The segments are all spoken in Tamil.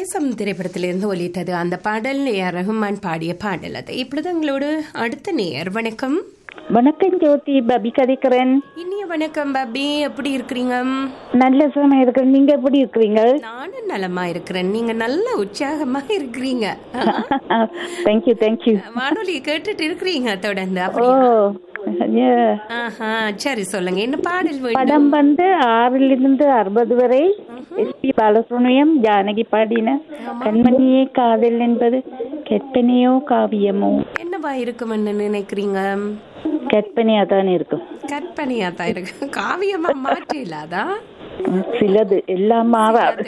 தேசம் திரைப்படத்திலிருந்து ஒலித்தது அந்த பாடல் ஏஆர் ரஹ்மான் பாடிய பாடல் அது இப்பொழுது எங்களோடு அடுத்த நேயர் வணக்கம் வணக்கம் ஜோதி பபி கதைக்கிறேன் இனிய வணக்கம் பாபி எப்படி இருக்கிறீங்க நல்ல சமயம் இருக்கிறேன் நீங்க எப்படி இருக்கிறீங்க நானும் நலமா இருக்கிறேன் நீங்க நல்ல உற்சாகமா இருக்கிறீங்க தேங்க்யூ தேங்க்யூ வானொலி கேட்டுட்டு இருக்கிறீங்க தொடர்ந்து ஓ அப்படியா yeah. ஆஹா சரி சொல்லுங்க என்ன பாடல் வேண்டும் படம் வந்து ஆறிலிருந்து அறுபது வரை எஸ்பி பாலசுப்ரமணியம் ஜானகி பாடின கண்மணியே காதல் என்பது கற்பனையோ காவியமோ என்னவா இருக்கும்னு நினைக்கிறீங்க கற்பனையா தான் இருக்கும் கற்பனையா தான் இருக்கு காவியமா மாற்றிலாதா சிலது எல்லாம் மாறாது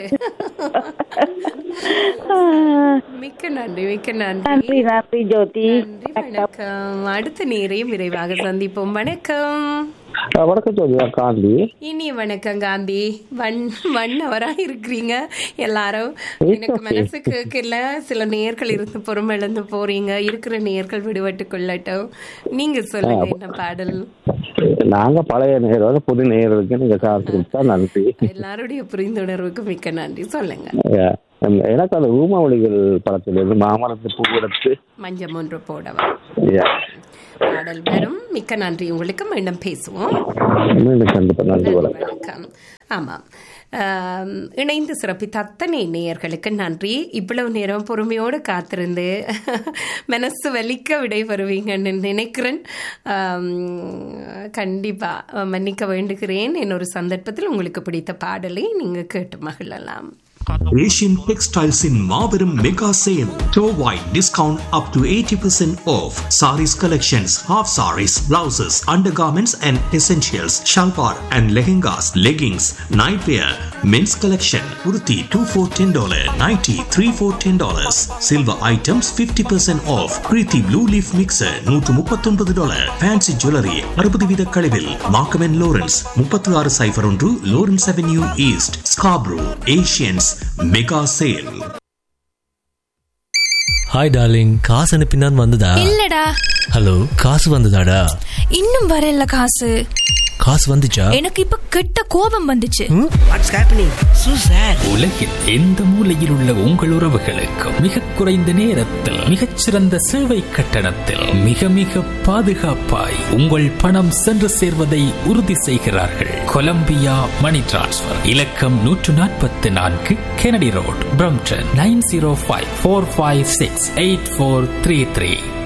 ஆ, மிக்க நன்றி மிக்க நன்றி நன்றி நன்றி ஜோதி நன்றி வணக்கம் அடுத்த நேரையும் விரைவாக சந்திப்போம் வணக்கம் அஹ் வணக்கம் ஜோதியா காந்தி இனிய வணக்கம் காந்தி வன் வண்ணவரா இருக்கிறீங்க எல்லாரும் எனக்கு மனசு கேட்கல சில நேர்கள் இருந்து பொறுமை இழந்து போறீங்க இருக்கிற நேர்கள் விடுபட்டு கொள்ளட்டும் நீங்க சொல்லுங்க என்ன பாடல் நாங்க பழைய நேரோட புது நேர்களுக்கு நீங்க காசு கொடுத்தா நன்றி எல்லாருடைய புரிந்துணர்வுக்கு மிக்க நன்றி சொல்லுங்க அஹ் எம்- எனக்கு அந்த ஊமவழிகள் படத்திலிருந்து மாமரத்து பூ எடுத்து மஞ்சம் ஒன்று போடவா yeah. பாடல் வரும் மிக்க நன்றி உங்களுக்கு மீண்டும் பேசுவோம் மீண்டும் கண்டிப்பா நன்றி வணக்கம் வணக்கம் ஆமாம் ஆம், இணைந்து சிறப்பித்த அத்தனை நேயர்களுக்கு நன்றி இவ்வளவு நேரம் பொறுமையோடு காத்திருந்து மனசு வலிக்க விடைபெறுவீங்கன்னு நினைக்கிறேன் ஆம், கண்டிப்பா மன்னிக்க வேண்டுகிறேன் இன்னொரு சந்தர்ப்பத்தில் உங்களுக்கு பிடித்த பாடலை நீங்க கேட்டு மகிழலாம் Asian Textiles in Marverum Mega Sale. Store-wide discount up to 80% off. Saris collections, half saris, blouses, undergarments and essentials, shalwar and lehengas, leggings, nightwear, men's collection, kurti 2 for $10, nighty 3 for $10. Silver items 50% off. Preeti Blue Leaf Mixer 139 dollar. Fancy Jewelry 60 வீத கழிவில். Markham and Lawrence 36 சைபர் ஒன்று Lawrence Avenue East, Scarborough, Asians Mega Sale. Hi darling காசு அனுப்பினான் வந்ததா இல்லடா ஹலோ காசு வந்ததாடா இன்னும் வரல காசு காசு வந்துச்சா எனக்கு இப்ப கெட்ட கோபம் வந்துச்சு வாட்ஸ் ஹேப்பனிங் சூ சார் உலகில் எந்த மூலையில் உள்ள உங்கள் உறவுகளுக்கும் மிக குறைந்த நேரத்தில் மிகச்சிறந்த சேவை கட்டணத்தில் மிக மிக பாதுகாப்பாய் உங்கள் பணம் சென்று சேர்வதை உறுதி செய்கிறார்கள் கொலம்பியா மணி டிரான்ஸ்ஃபர் இலக்கம் நூற்று நாற்பத்தி நான்கு Kennedy road Brampton nine zero five four five six eight four three three